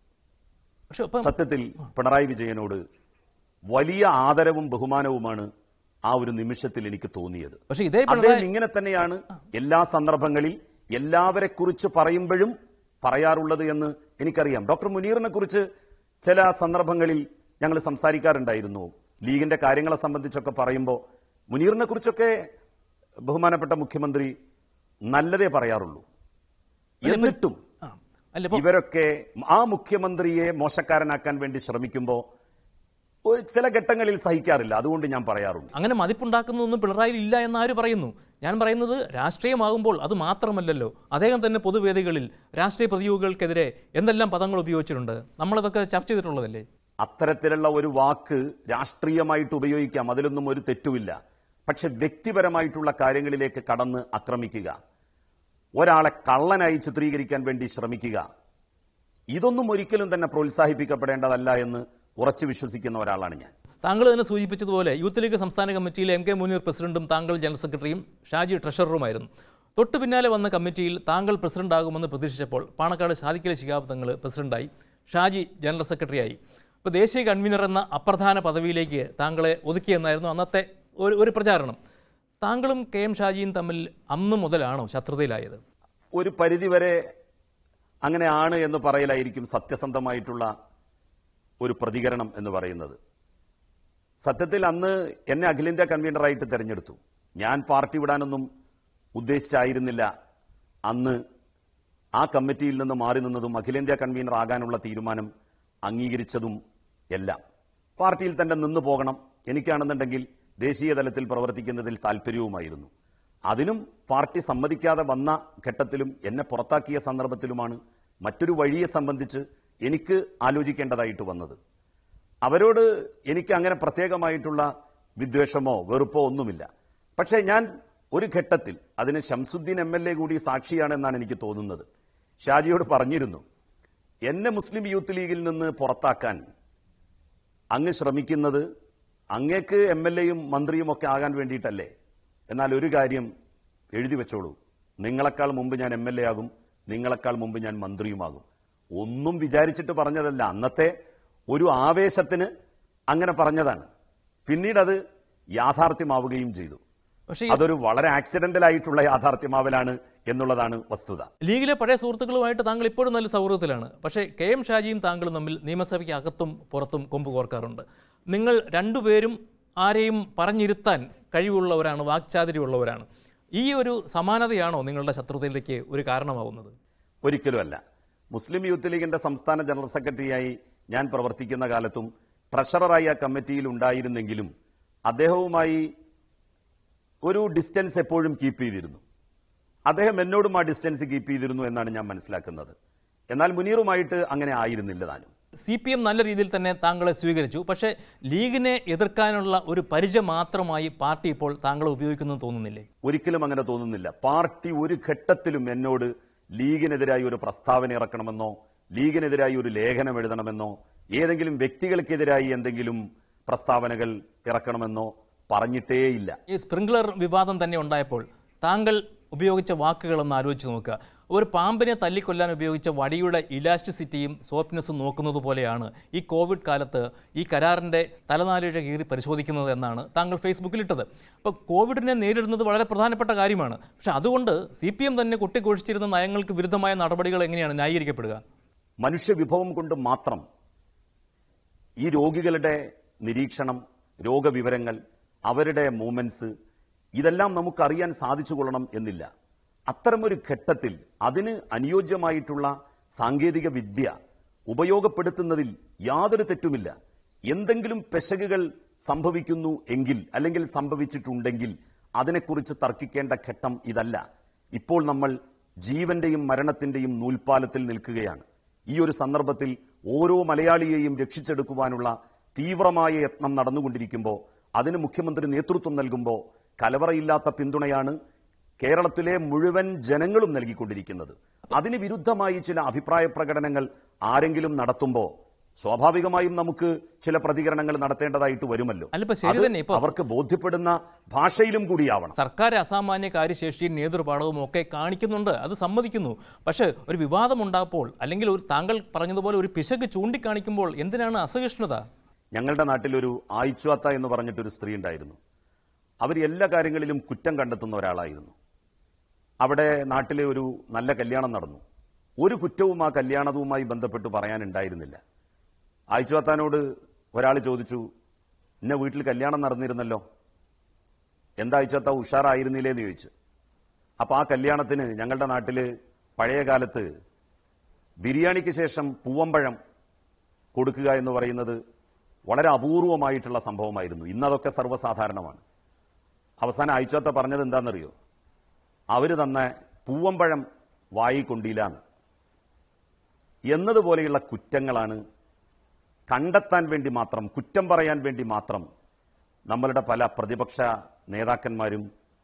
പക്ഷെ ഇപ്പം സത്യത്തിൽ പിണറായി വിജയനോട് വലിയ ആദരവും ബഹുമാനവുമാണ് ആ ഒരു നിമിഷത്തിൽ എനിക്ക് തോന്നിയത് പക്ഷെ ഇതേ അദ്ദേഹം പിണറായി ഇങ്ങനെ തന്നെയാണ് എല്ലാ സന്ദർഭങ്ങളിൽ എല്ലാവരെ കുറിച്ച് പറയുമ്പോഴും പറയാറുള്ളത് എന്ന് എനിക്കറിയാം ഡോക്ടർ മുനീറിനെ കുറിച്ച് ചില സന്ദർഭങ്ങളിൽ ഞങ്ങൾ സംസാരിക്കാറുണ്ടായിരുന്നു ലീഗിന്റെ കാര്യങ്ങളെ സംബന്ധിച്ചൊക്കെ പറയുമ്പോൾ മുനീറിനെ കുറിച്ചൊക്കെ ബഹുമാനപ്പെട്ട മുഖ്യമന്ത്രി നല്ലതേ പറയാറുള്ളൂ എന്നിട്ടും ആ, അല്ല ഇപ്പൊ ഇവരൊക്കെ ആ മുഖ്യമന്ത്രിയെ മോശക്കാരനാക്കാൻ വേണ്ടി ശ്രമിക്കുമ്പോൾ ഒരു ചില ഘട്ടങ്ങളിൽ സഹിക്കാറില്ല അതുകൊണ്ട് ഞാൻ പറയാറുണ്ട് അങ്ങനെ മതിപ്പുണ്ടാക്കുന്നതൊന്നും പിണറായിൽ ഇല്ല എന്ന് ആര് പറയുന്നു ഞാൻ പറയുന്നത് രാഷ്ട്രീയമാകുമ്പോൾ അത് മാത്രമല്ലല്ലോ അദ്ദേഹം തന്നെ പൊതുവേദികളിൽ രാഷ്ട്രീയ പ്രതിയോഗികൾക്കെതിരെ എന്തെല്ലാം പദങ്ങൾ ഉപയോഗിച്ചിട്ടുണ്ട് നമ്മളതൊക്കെ ചർച്ച ചെയ്തിട്ടുള്ളതല്ലേ അത്തരത്തിലുള്ള ഒരു വാക്ക് രാഷ്ട്രീയമായിട്ട് ഉപയോഗിക്കാം അതിലൊന്നും ഒരു തെറ്റുമില്ല പക്ഷെ വ്യക്തിപരമായിട്ടുള്ള കാര്യങ്ങളിലേക്ക് കടന്ന് ആക്രമിക്കുക ഒരാളെ കള്ളനായി ചിത്രീകരിക്കാൻ വേണ്ടി ശ്രമിക്കുക ഇതൊന്നും ഒരിക്കലും തന്നെ പ്രോത്സാഹിപ്പിക്കപ്പെടേണ്ടതല്ല എന്ന് ഉറച്ചു വിശ്വസിക്കുന്ന ഒരാളാണ് ഞാൻ താങ്കൾ തന്നെ സൂചിപ്പിച്ചതുപോലെ യൂത്ത് ലീഗ് സംസ്ഥാന കമ്മിറ്റിയിലെ എം കെ മുനീർ പ്രസിഡന്റും താങ്കൾ ജനറൽ സെക്രട്ടറിയും ഷാജി ട്രഷററുമായിരുന്നു തൊട്ടു പിന്നാലെ വന്ന കമ്മിറ്റിയിൽ താങ്കൾ പ്രസിഡന്റാകുമെന്ന് പ്രതീക്ഷിച്ചപ്പോൾ പാണക്കാട് ഷാദിക്കലെ ശിഹാബ് തങ്ങൾ പ്രസിഡന്റായി ഷാജി ജനറൽ സെക്രട്ടറിയായി ഇപ്പോൾ ദേശീയ കൺവീനർ എന്ന അപ്രധാന പദവിയിലേക്ക് താങ്കളെ ഒതുക്കിയെന്നായിരുന്നു അന്നത്തെ ഒരു ഒരു പ്രചാരണം താങ്കളും കെ എം ഷാജിയും തമ്മിൽ അന്നു മുതലാണോ ശത്രുതയിലായത് ഒരു പരിധിവരെ അങ്ങനെയാണ് എന്ന് പറയലായിരിക്കും സത്യസന്ധമായിട്ടുള്ള ഒരു പ്രതികരണം എന്ന് പറയുന്നത് സത്യത്തിൽ അന്ന് എന്നെ അഖിലേന്ത്യാ കൺവീനറായിട്ട് തെരഞ്ഞെടുത്തു ഞാൻ പാർട്ടി വിടാനൊന്നും ഉദ്ദേശിച്ചായിരുന്നില്ല അന്ന് ആ കമ്മിറ്റിയിൽ നിന്ന് മാറി നിന്നതും അഖിലേന്ത്യാ കൺവീനർ ആകാനുള്ള തീരുമാനം അംഗീകരിച്ചതും എല്ലാം പാർട്ടിയിൽ തന്നെ നിന്നു പോകണം എനിക്കാണെന്നുണ്ടെങ്കിൽ ദേശീയ തലത്തിൽ പ്രവർത്തിക്കുന്നതിൽ താല്പര്യവുമായിരുന്നു അതിനും പാർട്ടി സമ്മതിക്കാതെ വന്ന ഘട്ടത്തിലും എന്നെ പുറത്താക്കിയ സന്ദർഭത്തിലുമാണ് മറ്റൊരു വഴിയെ സംബന്ധിച്ച് എനിക്ക് ആലോചിക്കേണ്ടതായിട്ട് വന്നത് അവരോട് എനിക്ക് അങ്ങനെ പ്രത്യേകമായിട്ടുള്ള വിദ്വേഷമോ വെറുപ്പോ ഒന്നുമില്ല പക്ഷേ ഞാൻ ഒരു ഘട്ടത്തിൽ അതിന് ശംസുദ്ദീൻ എം എൽ എ കൂടി സാക്ഷിയാണെന്നാണ് എനിക്ക് തോന്നുന്നത് ഷാജിയോട് പറഞ്ഞിരുന്നു എന്നെ മുസ്ലിം യൂത്ത് ലീഗിൽ നിന്ന് പുറത്താക്കാൻ അങ്ങ് ശ്രമിക്കുന്നത് അങ്ങേക്ക് എം എൽ എയും മന്ത്രിയും ഒക്കെ ആകാൻ വേണ്ടിയിട്ടല്ലേ എന്നാൽ ഒരു കാര്യം എഴുതി വെച്ചോളൂ നിങ്ങളെക്കാൾ മുമ്പ് ഞാൻ എം എൽ എ ആകും നിങ്ങളെക്കാൾ മുമ്പ് ഞാൻ മന്ത്രിയുമാകും ഒന്നും വിചാരിച്ചിട്ട് പറഞ്ഞതല്ല അന്നത്തെ ഒരു ആവേശത്തിന് അങ്ങനെ പറഞ്ഞതാണ് പിന്നീട് അത് യാഥാർത്ഥ്യമാവുകയും ചെയ്തു പക്ഷേ ഈ അതൊരു വളരെ ആക്സിഡന്റൽ ആയിട്ടുള്ള യാഥാർത്ഥ്യമാവലാണ് എന്നുള്ളതാണ് വസ്തുത ലീഗിലെ പഴയ സുഹൃത്തുക്കളുമായിട്ട് താങ്കൾ ഇപ്പോഴും നല്ല സൗഹൃദത്തിലാണ് പക്ഷേ കെ എം ഷാജിയും താങ്കളും തമ്മിൽ നിയമസഭയ്ക്ക് അകത്തും പുറത്തും കൊമ്പ് കോർക്കാറുണ്ട് നിങ്ങൾ രണ്ടുപേരും ആരെയും പറഞ്ഞിരുത്താൻ കഴിവുള്ളവരാണ് വാക്ചാതുര്യമുള്ളവരാണ് ഈ ഒരു സമാനതയാണോ നിങ്ങളുടെ ശത്രുതയിലേക്ക് ഒരു കാരണമാവുന്നത് ഒരിക്കലുമല്ല മുസ്ലിം യൂത്ത് ലീഗിന്റെ സംസ്ഥാന ജനറൽ സെക്രട്ടറിയായി ഞാൻ പ്രവർത്തിക്കുന്ന കാലത്തും ട്രഷററായി ആ കമ്മിറ്റിയിൽ ഉണ്ടായിരുന്നെങ്കിലും അദ്ദേഹവുമായി ഒരു ഡിസ്റ്റൻസ് എപ്പോഴും കീപ്പ് ചെയ്തിരുന്നു അദ്ദേഹം എന്നോടും ആ ഡിസ്റ്റൻസ് കീപ്പ് ചെയ്തിരുന്നു എന്നാണ് ഞാൻ മനസ്സിലാക്കുന്നത് എന്നാൽ മുനീറുമായിട്ട് അങ്ങനെ ആയിരുന്നില്ല താനും സി പി എം നല്ല രീതിയിൽ തന്നെ താങ്കളെ സ്വീകരിച്ചു പക്ഷേ ലീഗിനെ എതിർക്കാനുള്ള ഒരു പരിചയം മാത്രമായി പാർട്ടി ഇപ്പോൾ താങ്കളെ ഉപയോഗിക്കുന്നു തോന്നുന്നില്ലേ ഒരിക്കലും അങ്ങനെ തോന്നുന്നില്ല പാർട്ടി ഒരു ഘട്ടത്തിലും എന്നോട് ലീഗിനെതിരായി ഒരു പ്രസ്താവന ഇറക്കണമെന്നോ ലീഗിനെതിരായി ഒരു ലേഖനം എഴുതണമെന്നോ ഏതെങ്കിലും വ്യക്തികൾക്കെതിരായി എന്തെങ്കിലും പ്രസ്താവനകൾ ഇറക്കണമെന്നോ പറഞ്ഞിട്ടേയില്ല ഈ സ്പ്രിംഗ്ലർ വിവാദം തന്നെ ഉണ്ടായപ്പോൾ താങ്കൾ ഉപയോഗിച്ച വാക്കുകളൊന്ന് ആലോചിച്ച് നോക്കുക ഒരു പാമ്പിനെ തല്ലിക്കൊല്ലാൻ ഉപയോഗിച്ച വടിയുടെ ഇലാസ്റ്റിസിറ്റിയും സോഫ്റ്റ്നെസ്സും നോക്കുന്നത് പോലെയാണ് ഈ കോവിഡ് കാലത്ത് ഈ കരാറിൻ്റെ തലനാരിഴ കീറി പരിശോധിക്കുന്നത് എന്നാണ് താങ്കൾ ഫേസ്ബുക്കിലിട്ടത് അപ്പോൾ കോവിഡിനെ നേരിടുന്നത് വളരെ പ്രധാനപ്പെട്ട കാര്യമാണ് പക്ഷേ അതുകൊണ്ട് സി പി എം തന്നെ കൊട്ടിക്കൊഴിച്ചിരുന്ന നയങ്ങൾക്ക് വിരുദ്ധമായ നടപടികൾ എങ്ങനെയാണ് ന്യായീകരിക്കപ്പെടുക മനുഷ്യവിഭവം കൊണ്ട് മാത്രം ഈ രോഗികളുടെ നിരീക്ഷണം രോഗവിവരങ്ങൾ അവരുടെ മൂവ്മെന്റ്സ് ഇതെല്ലാം നമുക്ക് അറിയാൻ സാധിച്ചു കൊള്ളണം എന്നില്ല അത്തരമൊരു ഘട്ടത്തിൽ അതിന് അനുയോജ്യമായിട്ടുള്ള സാങ്കേതിക വിദ്യ ഉപയോഗപ്പെടുത്തുന്നതിൽ യാതൊരു തെറ്റുമില്ല എന്തെങ്കിലും പെശകുകൾ സംഭവിക്കുന്നു എങ്കിൽ അല്ലെങ്കിൽ സംഭവിച്ചിട്ടുണ്ടെങ്കിൽ അതിനെക്കുറിച്ച് തർക്കിക്കേണ്ട ഘട്ടം ഇതല്ല ഇപ്പോൾ നമ്മൾ ജീവന്റെയും മരണത്തിന്റെയും നൂൽപ്പാലത്തിൽ നിൽക്കുകയാണ് ഈ ഒരു സന്ദർഭത്തിൽ ഓരോ മലയാളിയെയും രക്ഷിച്ചെടുക്കുവാനുള്ള തീവ്രമായ യത്നം നടന്നുകൊണ്ടിരിക്കുമ്പോൾ അതിന് മുഖ്യമന്ത്രി നേതൃത്വം നൽകുമ്പോൾ കലവറയില്ലാത്ത പിന്തുണയാണ് കേരളത്തിലെ മുഴുവൻ ജനങ്ങളും നൽകിക്കൊണ്ടിരിക്കുന്നത് അതിന് വിരുദ്ധമായി ചില അഭിപ്രായ പ്രകടനങ്ങൾ ആരെങ്കിലും നടത്തുമ്പോൾ സ്വാഭാവികമായും നമുക്ക് ചില പ്രതികരണങ്ങൾ നടത്തേണ്ടതായിട്ട് വരുമല്ലോ അല്ല, ഇപ്പൊ ശരി അത് തന്നെ. ഇപ്പൊ അവർക്ക് ബോധ്യപ്പെടുന്ന ഭാഷയിലും കൂടിയാവണം സർക്കാർ അസാമാന്യ കാര്യശേഷിയും നേതൃപാഠവും ഒക്കെ കാണിക്കുന്നുണ്ട് അത് സമ്മതിക്കുന്നു പക്ഷേ ഒരു വിവാദമുണ്ടാകുമ്പോൾ അല്ലെങ്കിൽ ഒരു താങ്കൾ പറഞ്ഞതുപോലെ ഒരു പിശക് ചൂണ്ടിക്കാണിക്കുമ്പോൾ എന്തിനാണ് അസഹിഷ്ണുത ഞങ്ങളുടെ നാട്ടിലൊരു ആയിച്വാത്ത എന്ന് പറഞ്ഞിട്ടൊരു സ്ത്രീ ഉണ്ടായിരുന്നു അവർ എല്ലാ കാര്യങ്ങളിലും കുറ്റം കണ്ടെത്തുന്ന ഒരാളായിരുന്നു അവിടെ നാട്ടിലെ ഒരു നല്ല കല്യാണം നടന്നു ഒരു കുറ്റവും ആ കല്യാണവുമായി ബന്ധപ്പെട്ട് പറയാനുണ്ടായിരുന്നില്ല ആയിച്വാത്താനോട് ഒരാൾ ചോദിച്ചു ഇന്ന വീട്ടിൽ കല്യാണം നടന്നിരുന്നല്ലോ എന്താ ആയിച്വാത്ത ഉഷാറായിരുന്നില്ലേ എന്ന് ചോദിച്ചു അപ്പൊ ആ കല്യാണത്തിന് ഞങ്ങളുടെ നാട്ടില് പഴയ കാലത്ത് ബിരിയാണിക്ക് ശേഷം പൂവമ്പഴം കൊടുക്കുക എന്ന് പറയുന്നത് വളരെ അപൂർവമായിട്ടുള്ള സംഭവമായിരുന്നു ഇന്നതൊക്കെ സർവ്വസാധാരണമാണ് അവസാനം അയച്ചാത്ത പറഞ്ഞത് എന്താണെന്നറിയോ അവര് തന്ന പൂവമ്പഴം വായിക്കൊണ്ടില്ലാന്ന് എന്നതുപോലെയുള്ള കുറ്റങ്ങളാണ് കണ്ടെത്താൻ വേണ്ടി മാത്രം കുറ്റം പറയാൻ വേണ്ടി മാത്രം നമ്മളുടെ പല പ്രതിപക്ഷ നേതാക്കന്മാരും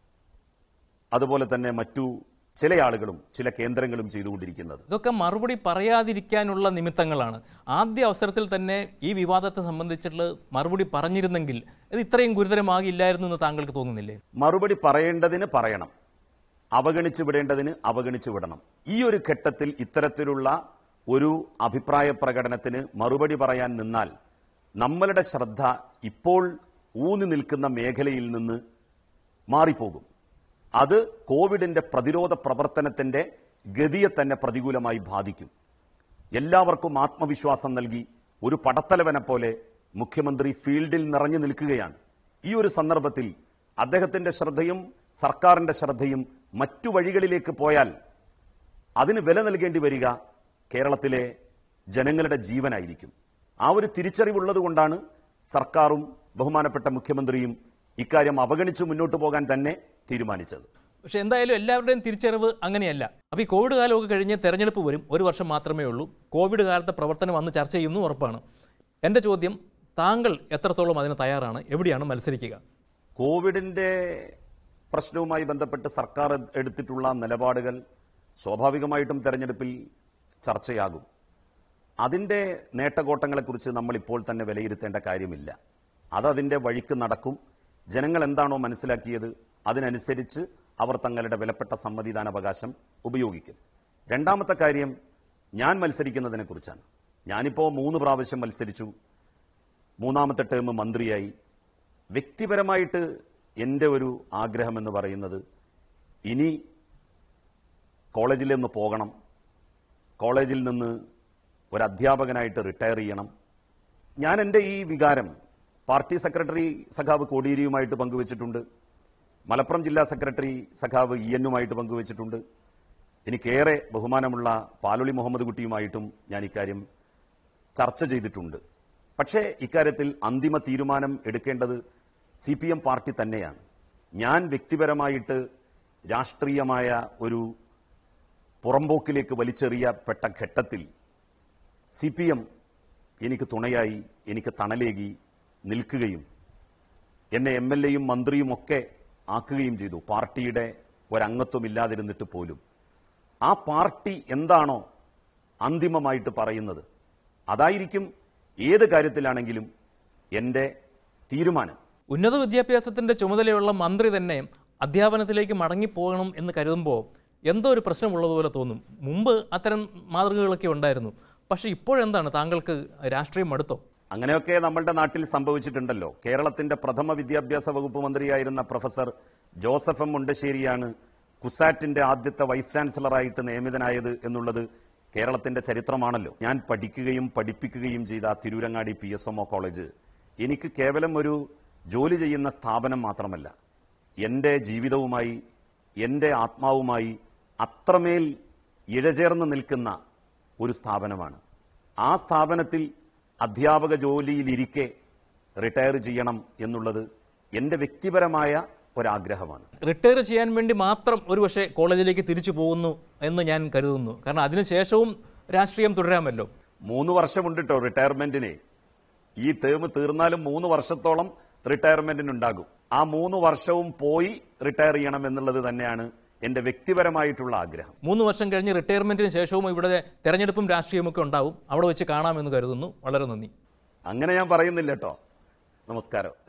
അതുപോലെ തന്നെ മറ്റു ചില ആളുകളും ചില കേന്ദ്രങ്ങളും ചെയ്തുകൊണ്ടിരിക്കുന്നത് ഇതൊക്കെ മറുപടി പറയാതിരിക്കാനുള്ള നിമിത്തങ്ങളാണ് ആദ്യ അവസരത്തിൽ തന്നെ ഈ വിവാദത്തെ സംബന്ധിച്ചിട്ടുള്ള മറുപടി പറഞ്ഞിരുന്നെങ്കിൽ ഇത് ഇത്രയും ഗുരുതരമാകില്ലായിരുന്നു എന്ന് താങ്കൾക്ക് തോന്നുന്നില്ലേ മറുപടി പറയേണ്ടതിന് പറയണം അവഗണിച്ചു വിടേണ്ടതിന് അവഗണിച്ചു വിടണം ഈ ഒരു ഘട്ടത്തിൽ ഇത്തരത്തിലുള്ള ഒരു അഭിപ്രായ പ്രകടനത്തിന് മറുപടി പറയാൻ നിന്നാൽ നമ്മളുടെ ശ്രദ്ധ ഇപ്പോൾ ഊന്നി നിൽക്കുന്ന മേഖലയിൽ നിന്ന് മാറിപ്പോകും അത് കോവിഡിന്റെ പ്രതിരോധ പ്രവർത്തനത്തിന്റെ ഗതിയെ തന്നെ പ്രതികൂലമായി ബാധിക്കും എല്ലാവർക്കും ആത്മവിശ്വാസം നൽകി ഒരു പടത്തലവനെ പോലെ മുഖ്യമന്ത്രി ഫീൽഡിൽ നിറഞ്ഞു നിൽക്കുകയാണ് ഈ ഒരു സന്ദർഭത്തിൽ അദ്ദേഹത്തിന്റെ ശ്രദ്ധയും സർക്കാരിന്റെ ശ്രദ്ധയും മറ്റു വഴികളിലേക്ക് പോയാൽ അതിന് വില നൽകേണ്ടി വരിക കേരളത്തിലെ ജനങ്ങളുടെ ജീവനായിരിക്കും ആ ഒരു തിരിച്ചറിവുള്ളത് കൊണ്ടാണ് സർക്കാരും ബഹുമാനപ്പെട്ട മുഖ്യമന്ത്രിയും ഇക്കാര്യം അവഗണിച്ച് മുന്നോട്ട് പോകാൻ തന്നെ തീരുമാനിച്ചത് പക്ഷേ എന്തായാലും എല്ലാവരുടെയും തിരിച്ചറിവ് അങ്ങനെയല്ല അപ്പോൾ ഈ കോവിഡ് കാലമൊക്കെ കഴിഞ്ഞ് തെരഞ്ഞെടുപ്പ് വരും ഒരു വർഷം മാത്രമേ ഉള്ളൂ കോവിഡ് കാലത്തെ പ്രവർത്തനം അന്ന് ചർച്ച ചെയ്യുന്നു ഉറപ്പാണ് എൻ്റെ ചോദ്യം താങ്കൾ എത്രത്തോളം അതിന് തയ്യാറാണ് എവിടെയാണ് മത്സരിക്കുക കോവിഡിന്റെ പ്രശ്നവുമായി ബന്ധപ്പെട്ട് സർക്കാർ എടുത്തിട്ടുള്ള നിലപാടുകൾ സ്വാഭാവികമായിട്ടും തെരഞ്ഞെടുപ്പിൽ ചർച്ചയാകും അതിന്റെ നേട്ടകോട്ടങ്ങളെക്കുറിച്ച് നമ്മൾ ഇപ്പോൾ തന്നെ വിലയിരുത്തേണ്ട കാര്യമില്ല അത് അതിന്റെ വഴിക്ക് നടക്കും ജനങ്ങൾ എന്താണോ മനസ്സിലാക്കിയത് അതിനനുസരിച്ച് അവർ തങ്ങളുടെ വിലപ്പെട്ട സമ്മതിദാനാവകാശം ഉപയോഗിക്കും രണ്ടാമത്തെ കാര്യം ഞാൻ മത്സരിക്കുന്നതിനെ കുറിച്ചാണ് ഞാനിപ്പോ മൂന്ന് പ്രാവശ്യം മത്സരിച്ചു മൂന്നാമത്തെ ടേം മന്ത്രിയായി വ്യക്തിപരമായിട്ട് എൻ്റെ ഒരു ആഗ്രഹം എന്ന് പറയുന്നത് ഇനി കോളേജിൽ നിന്ന് പോകണം കോളേജിൽ നിന്ന് ഒരു അധ്യാപകനായിട്ട് റിട്ടയർ ചെയ്യണം ഞാൻ എൻ്റെ ഈ വികാരം പാർട്ടി സെക്രട്ടറി സഖാവ് കോടിയേരിയുമായിട്ട് പങ്കുവച്ചിട്ടുണ്ട് മലപ്പുറം ജില്ലാ സെക്രട്ടറി സഖാവ് ഇ എന്നുമായിട്ട് പങ്കുവച്ചിട്ടുണ്ട് എനിക്കേറെ ബഹുമാനമുള്ള പാലൊളി മുഹമ്മദ് കുട്ടിയുമായിട്ടും ഞാൻ ഇക്കാര്യം ചർച്ച ചെയ്തിട്ടുണ്ട് പക്ഷേ ഇക്കാര്യത്തിൽ അന്തിമ തീരുമാനം എടുക്കേണ്ടത് സി പി എം പാർട്ടി തന്നെയാണ് ഞാൻ വ്യക്തിപരമായിട്ട് രാഷ്ട്രീയമായ ഒരു പുറമ്പോക്കിലേക്ക് വലിച്ചെറിയപ്പെട്ട ഘട്ടത്തിൽ സി പി എം എനിക്ക് തുണയായി എനിക്ക് തണലേകി നിൽക്കുകയും എന്നെ എം എൽ എയും മന്ത്രിയും ഒക്കെ ആക്കുകയും ചെയ്തു പാർട്ടിയുടെ ഒരംഗത്വമില്ലാതിരുന്നിട്ട് പോലും ആ പാർട്ടി എന്താണോ അന്തിമമായിട്ട് പറയുന്നത് അതായിരിക്കും ഏത് കാര്യത്തിലാണെങ്കിലും എൻ്റെ തീരുമാനം ഉന്നത വിദ്യാഭ്യാസത്തിൻ്റെ ചുമതലയുള്ള മന്ത്രി തന്നെ അധ്യാപനത്തിലേക്ക് മടങ്ങിപ്പോകണം എന്ന് കരുതുമ്പോൾ എന്തോ ഒരു പ്രശ്നമുള്ളതുപോലെ തോന്നും മുമ്പ് അത്തരം മാതൃകകളൊക്കെ ഉണ്ടായിരുന്നു പക്ഷേ ഇപ്പോഴെന്താണ് താങ്കൾക്ക് രാഷ്ട്രീയം മടുത്തോ അങ്ങനെയൊക്കെ നമ്മളുടെ നാട്ടിൽ സംഭവിച്ചിട്ടുണ്ടല്ലോ കേരളത്തിന്റെ പ്രഥമ വിദ്യാഭ്യാസ വകുപ്പ് മന്ത്രിയായിരുന്ന പ്രൊഫസർ ജോസഫ് എം മുണ്ടശ്ശേരിയാണ് കുസാറ്റിന്റെ ആദ്യത്തെ വൈസ് ചാൻസലറായിട്ട് നിയമിതനായത് എന്നുള്ളത് കേരളത്തിന്റെ ചരിത്രമാണല്ലോ ഞാൻ പഠിക്കുകയും പഠിപ്പിക്കുകയും ചെയ്ത ആ Tirurangadi P S M O college എനിക്ക് കേവലം ഒരു ജോലി ചെയ്യുന്ന സ്ഥാപനം മാത്രമല്ല എൻ്റെ ജീവിതവുമായി എൻ്റെ ആത്മാവുമായി അത്രമേൽ ഇഴചേർന്ന് നിൽക്കുന്ന ഒരു സ്ഥാപനമാണ് ആ സ്ഥാപനത്തിൽ അധ്യാപക ജോലിയിലിരിക്കെ റിട്ടയർ ചെയ്യണം എന്നുള്ളത് എൻ്റെ വ്യക്തിപരമായ ഒരാഗ്രഹമാണ് റിട്ടയർ ചെയ്യാൻ വേണ്ടി മാത്രം ഒരുപക്ഷെ കോളേജിലേക്ക് തിരിച്ചു പോകുന്നു എന്ന് ഞാൻ കരുതുന്നു കാരണം അതിനുശേഷവും രാഷ്ട്രീയം തുടരാമല്ലോ മൂന്ന് വർഷമുണ്ട് കേട്ടോ റിട്ടയർമെന്റിന് ഈ ടേം തീർന്നാലും മൂന്ന് വർഷത്തോളം റിട്ടയർമെന്റിനുണ്ടാകും ആ മൂന്ന് വർഷവും പോയി റിട്ടയർ ചെയ്യണം എന്നുള്ളത് തന്നെയാണ് എന്റെ വ്യക്തിപരമായിട്ടുള്ള ആഗ്രഹം മൂന്ന് വർഷം കഴിഞ്ഞ് റിട്ടയർമെന്റിന് ശേഷവും ഇവിടെ തെരഞ്ഞെടുപ്പും രാഷ്ട്രീയമൊക്കെ ഉണ്ടാവും അവിടെ വെച്ച് കാണാമെന്ന് കരുതുന്നു വളരെ നന്ദി അങ്ങനെ ഞാൻ പറയുന്നില്ല കേട്ടോ നമസ്കാരം